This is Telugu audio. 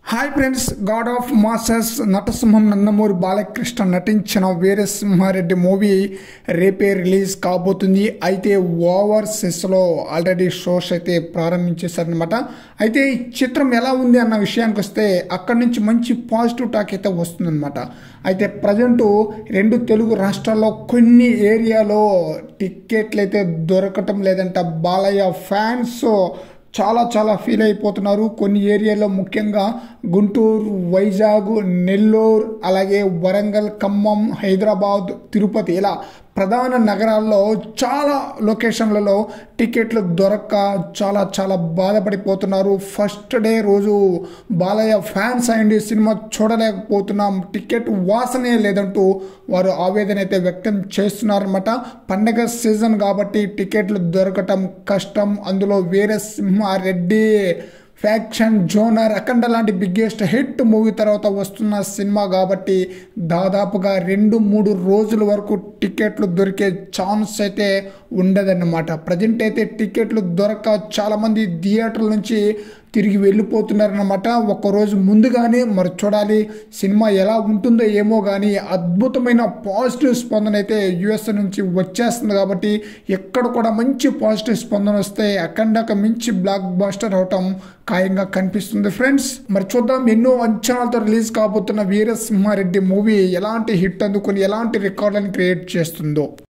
hi friends god of masters నటసింహం నందమూరి బాలకృష్ణ నటించిన వీరసింహారెడ్డి మూవీ రేపే రిలీజ్ కాబోతుంది అయితే ఓవర్సెస్లో ఆల్రెడీ షోస్ అయితే ప్రారంభించేశారనమాట అయితే ఈ చిత్రం ఎలా ఉంది అన్న విషయానికి వస్తే అక్కడి నుంచి మంచి పాజిటివ్ టాక్ అయితే వస్తుందన్నమాట అయితే ప్రజెంటు రెండు తెలుగు రాష్ట్రాల్లో కొన్ని ఏరియాలో టిక్కెట్లు అయితే దొరకటం లేదంట బాలయ్య ఫ్యాన్స్ చాలా చాలా ఫీల్ అయిపోతున్నారు కొన్ని ఏరియాలో ముఖ్యంగా గుంటూరు వైజాగ్ నెల్లూరు అలాగే వరంగల్ ఖమ్మం హైదరాబాద్ తిరుపతి ఇలా ప్రధాన నగరాల్లో చాలా లొకేషన్లలో టికెట్లు దొరక్క చాలా చాలా బాధపడిపోతున్నారు ఫస్ట్ డే రోజు బాలయ్య ఫ్యాన్స్ అయ్యండి సినిమా చూడలేకపోతున్నాం టికెట్ వాసనే లేదంటూ వారు ఆవేదన అయితే వ్యక్తం చేస్తున్నారన్నమాట పండగ సీజన్ కాబట్టి టికెట్లు దొరకటం కష్టం అందులో వీర సింహారెడ్డి ఫ్యాక్షన్ జోనర్ అఖండ లాంటి బిగ్గెస్ట్ హిట్ మూవీ తర్వాత వస్తున్న సినిమా కాబట్టి దాదాపుగా రెండు మూడు రోజుల వరకు టికెట్లు దొరికే ఛాన్స్ అయితే ఉండదన్నమాట ప్రజెంట్ అయితే టికెట్లు దొరక చాలామంది థియేటర్ల నుంచి తిరిగి వెళ్ళిపోతున్నారనమాట ఒక్కరోజు ముందుగానే మరి చూడాలి సినిమా ఎలా ఉంటుందో ఏమో కానీ అద్భుతమైన పాజిటివ్ స్పందన అయితే యుఎస్ నుంచి వచ్చేస్తుంది కాబట్టి ఎక్కడ కూడా మంచి పాజిటివ్ స్పందన వస్తే అఖండక మించి బ్లాక్ బాస్టర్ అవటం ఖాయంగా కనిపిస్తుంది ఫ్రెండ్స్ మరి చూద్దాం ఎన్నో అంచనాలతో రిలీజ్ కాబోతున్న వీరసింహారెడ్డి మూవీ ఎలాంటి హిట్ అందుకుని ఎలాంటి రికార్డులను క్రియేట్ చేస్తుందో